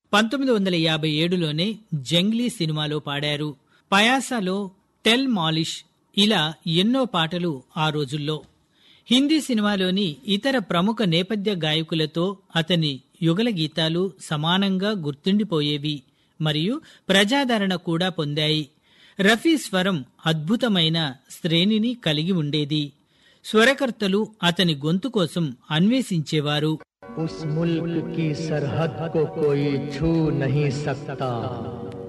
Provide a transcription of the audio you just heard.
పంతొమ్మిది వందల యాభై ఏడులోనే జంగ్లీ సినిమాలో పాడారు పయాసాలో టెల్ మాలిష్ ఇలా ఎన్నో పాటలు ఆ రోజుల్లో హిందీ సినిమాలోని ఇతర ప్రముఖ నేపథ్య గాయకులతో అతని యుగల గీతాలు సమానంగా గుర్తుండిపోయేవి మరియు ప్రజాదరణ కూడా పొందాయి రఫీ స్వరం అద్భుతమైన శ్రేణిని కలిగి ఉండేది స్వరకర్తలు అతని గొంతు కోసం అన్వేషించేవారు उस मुल्क की सरहद को कोई छू नहीं सकता